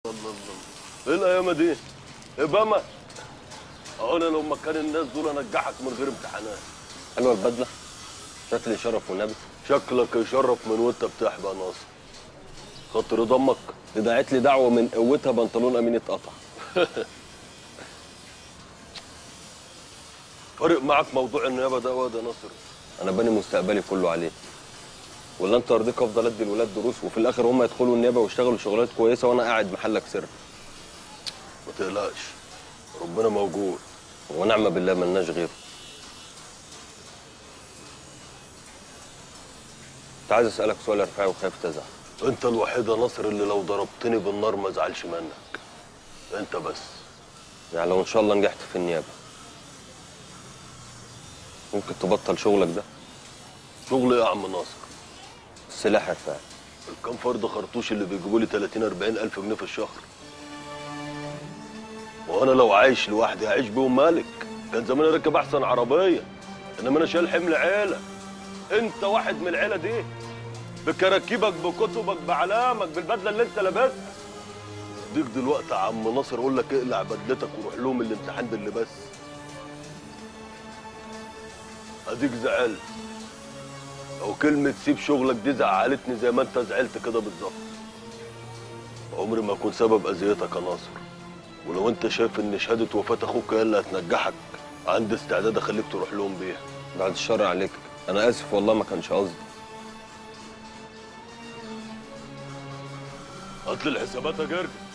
الله الله ايه الايام دي؟ ايه بما اهو انا لو مكان الناس دول انجحك من غير امتحانات حلوه البدله شكلي شرف والنبي شكلك يشرف من وانت بتحبى يا ناصر خاطر ضمك دي دعت لي دعوه من قوتها بنطلون امين اتقطع فارق معاك موضوع النيابه ده واد يا ناصر انا باني مستقبلي كله عليه ولا انت يرضيك افضل ادي الولاد دروس وفي الاخر هم يدخلوا النيابه ويشتغلوا شغلات كويسه وانا قاعد محلك سر ما تقلقش ربنا موجود ونعم بالله ملناش غيره كنت عايز اسالك سؤال يا رفاعي وخايف تزعل انت الوحيد يا ناصر اللي لو ضربتني بالنار ما ازعلش منك انت بس يعني لو ان شاء الله نجحت في النيابه ممكن تبطل شغلك ده شغل ايه يا عم ناصر السلاح يا رفاعي كم فرد خرطوش اللي بيجيبوا لي 30 40 الف جنيه في الشهر وانا لو عايش لوحدي هعيش بيهم مالك كان زماني راكب احسن عربيه انما انا شايل حمل عيله انت واحد من العيله دي بكراكيبك بكتبك بعلامك بالبدله اللي انت لابسها ديك دلوقتي يا عم ناصر اقول لك اقلع بدلتك وروح لهم الامتحان باللباس اديك زعلت او كلمه سيب شغلك دي زعلتني زي ما انت زعلت كده بالظبط عمري ما اكون سبب اذيتك يا ناصر ولو انت شايف ان شهاده وفاه اخوك هي اللي هتنجحك عندي استعداد اخليك تروح لهم بيها بعد الشر عليك انا اسف والله ما كانش قصدي هات لي الحسابات يا جرجس